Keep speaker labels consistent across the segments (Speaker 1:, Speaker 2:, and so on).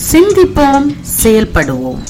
Speaker 1: சிந்திப்போம் செயல்படுவோம்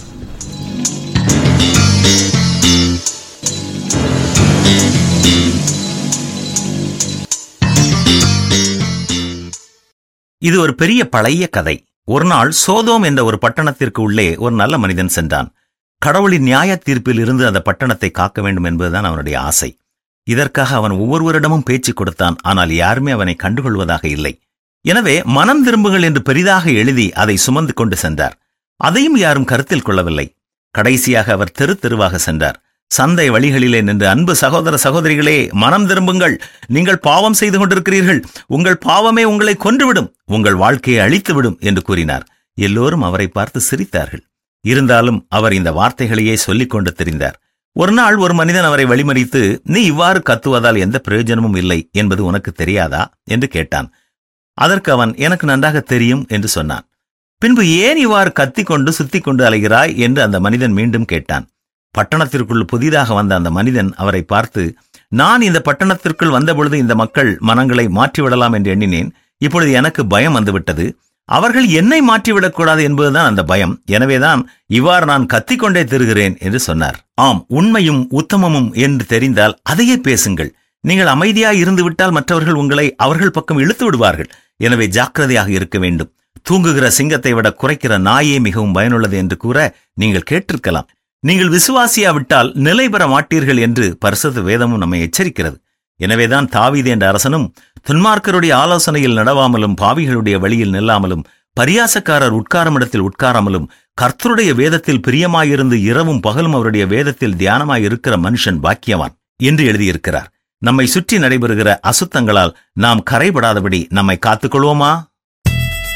Speaker 2: இது ஒரு பெரிய பழைய கதை ஒரு நாள் சோதோம் என்ற ஒரு பட்டணத்திற்கு உள்ளே ஒரு நல்ல மனிதன் சென்றான் கடவுளின் நியாய தீர்ப்பில் இருந்து அந்த பட்டணத்தை காக்க வேண்டும் என்பதுதான் அவனுடைய ஆசை இதற்காக அவன் ஒவ்வொருவரிடமும் பேச்சு கொடுத்தான் ஆனால் யாருமே அவனை கண்டுகொள்வதாக இல்லை எனவே மனம் திரும்புங்கள் என்று பெரிதாக எழுதி அதை சுமந்து கொண்டு சென்றார் அதையும் யாரும் கருத்தில் கொள்ளவில்லை கடைசியாக அவர் தெரு தெருவாக சென்றார் சந்தை வழிகளிலே நின்று அன்பு சகோதர சகோதரிகளே மனம் திரும்புங்கள் நீங்கள் பாவம் செய்து கொண்டிருக்கிறீர்கள் உங்கள் பாவமே உங்களை கொன்றுவிடும் உங்கள் வாழ்க்கையை அழித்துவிடும் என்று கூறினார் எல்லோரும் அவரை பார்த்து சிரித்தார்கள் இருந்தாலும் அவர் இந்த வார்த்தைகளையே சொல்லிக் கொண்டு தெரிந்தார் ஒரு நாள் ஒரு மனிதன் அவரை வழிமறித்து நீ இவ்வாறு கத்துவதால் எந்த பிரயோஜனமும் இல்லை என்பது உனக்கு தெரியாதா என்று கேட்டான் அதற்கு அவன் எனக்கு நன்றாக தெரியும் என்று சொன்னான் பின்பு ஏன் இவ்வாறு கத்திக் கொண்டு சுத்திக் கொண்டு அலைகிறாய் என்று அந்த மனிதன் மீண்டும் கேட்டான் பட்டணத்திற்குள் புதிதாக வந்த அந்த மனிதன் அவரை பார்த்து நான் இந்த பட்டணத்திற்குள் வந்தபொழுது இந்த மக்கள் மனங்களை மாற்றிவிடலாம் என்று எண்ணினேன் இப்பொழுது எனக்கு பயம் வந்துவிட்டது அவர்கள் என்னை மாற்றிவிடக்கூடாது என்பதுதான் அந்த பயம் எனவேதான் இவ்வாறு நான் கத்திக்கொண்டே திருகிறேன் என்று சொன்னார் ஆம் உண்மையும் உத்தமமும் என்று தெரிந்தால் அதையே பேசுங்கள் நீங்கள் அமைதியாய் இருந்து விட்டால் மற்றவர்கள் உங்களை அவர்கள் பக்கம் இழுத்து விடுவார்கள் எனவே ஜாக்கிரதையாக இருக்க வேண்டும் தூங்குகிற சிங்கத்தை விட குறைக்கிற நாயே மிகவும் பயனுள்ளது என்று கூற நீங்கள் கேட்டிருக்கலாம் நீங்கள் விசுவாசியாவிட்டால் நிலை பெற மாட்டீர்கள் என்று பரிசுத்த வேதமும் நம்மை எச்சரிக்கிறது எனவேதான் தாவீது என்ற அரசனும் துன்மார்க்கருடைய ஆலோசனையில் நடவாமலும் பாவிகளுடைய வழியில் நில்லாமலும் பரியாசக்காரர் உட்காரும் இடத்தில் உட்காராமலும் கர்த்தருடைய வேதத்தில் பிரியமாயிருந்து இரவும் பகலும் அவருடைய வேதத்தில் தியானமாய் இருக்கிற மனுஷன் பாக்கியவான் என்று எழுதியிருக்கிறார் நம்மை சுற்றி நடைபெறுகிற அசுத்தங்களால் நாம் கரைபடாதபடி நம்மை காத்துக்கொள்வோமா